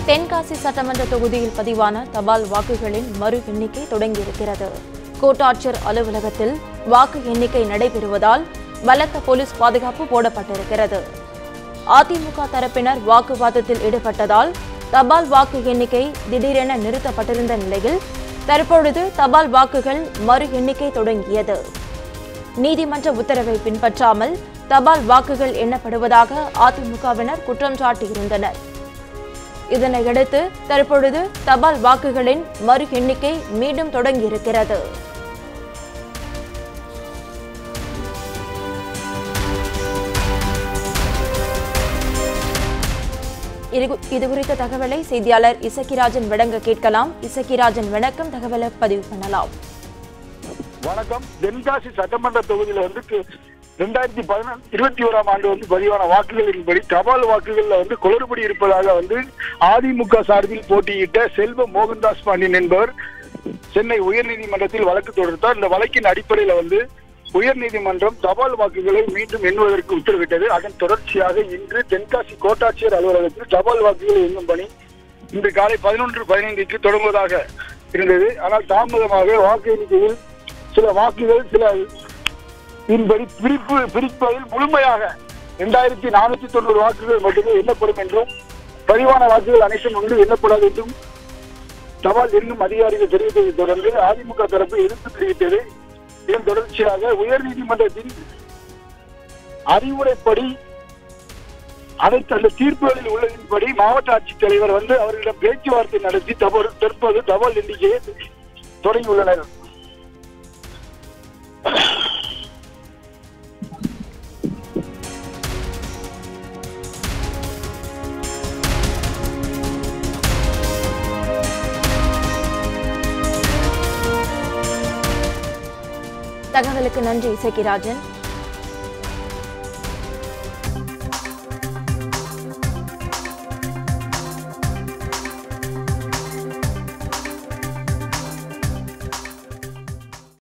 தென்காசி சட்டமன்ற தொகுதியில் பதிவான தபால் வாக்குகளின் மறு எண்ணிக்கை தொடங்கியிருக்கிறது கோட்டாட்சியர் அலுவலகத்தில் வாக்கு எண்ணிக்கை நடைபெறுவதால் பலத்த போலீஸ் பாதுகாப்பு போடப்பட்டிருக்கிறது அதிமுக தரப்பினர் வாக்குவாதத்தில் ஈடுபட்டதால் தபால் வாக்கு எண்ணிக்கை திடீரென நிறுத்தப்பட்டிருந்த நிலையில் தற்பொழுது தபால் வாக்குகள் மறு எண்ணிக்கை தொடங்கியது நீதிமன்ற உத்தரவை பின்பற்றாமல் தபால் வாக்குகள் எண்ணப்படுவதாக அதிமுகவினர் குற்றம் சாட்டியிருந்தனர் இதனையடுத்து தற்பொழுது தபால் வாக்குகளின் மறு எண்ணிக்கை மீண்டும் தொடங்கியிருக்கிறது இது- இது குறித்த தகவலை செய்தியாளர் இசக்கிராஜன் வழங்க கேட்கலாம் இசக்கிராஜன் வணக்கம் தகவலை பதிவு பண்ணலாம் வணக்கம் தென்காசி சட்டமன்ற தொகுதியில வந்து கு- ரெண்டாயிரத்தி பதினாறு இருபத்தி ஓராம் ஆண்டு வந்து பதிவான வாக்குகளின்படி தபால் வாக்குகள்ல வந்து குளறுபடி இருப்பதாக வந்து அதிமுக சார்பில் போட்டியிட்ட செல்வ மோகன்தாஸ் பாண்டியன் என்பவர் சென்னை உயர்நீதிமன்றத்தில் வழக்கு தொடுத்தார் இந்த வழக்கின் அடிப்படையில வந்து உயர்நீதிமன்றம் தபால் வாக்குகளை மீண்டும் எண்ணுவதற்கு உத்தரவிட்டது அதன் தொடர்ச்சியாக இன்று தென்காசி கோட்டாட்சியர் அலுவலகத்தில் தபால் வாக்குகளை எண்ணும் பணி இன்று காலை பதினொன்று பதினைந்துக்கு தொடங்குவதாக இருந்தது ஆனால் தாமதமாக வாக்கு எண்ணிக்கையில் சில வாக்குகள் சில இதன்படி பிரிப்பு பிரிப்பதில் முழுமையாக இரண்டாயிரத்தி நானூத்தி தொண்ணூறு வாக்குகள் மட்டுமே எண்ணப்படும் என்றும் பதிவான வாக்குகள் அனைத்தும் ஒன்று எண்ணப்படாது என்றும் தபால் எண்ணும் அதிகாரிகள் தெரிவித்ததை தொடர்ந்து அதிமுக தரப்பு எதிர்ப்பு தெரிவித்தது இதன் தொடர்ச்சியாக உயர்நீதிமன்றத்தின் அறிவுரைப்படி அனைத்து அந்த தீர்ப்புகளில் உள்ளதின்படி மாவட்ட ஆட்சித்தலைவர் வந்து அவர்களிடம் பேச்சுவார்த்தை நடத்தி தப- தற்போது தபால் எண்ணிக்கையை தொடங்கியுள்ளனர் தகவலுக்கு நன்றி இசக்கிராஜன்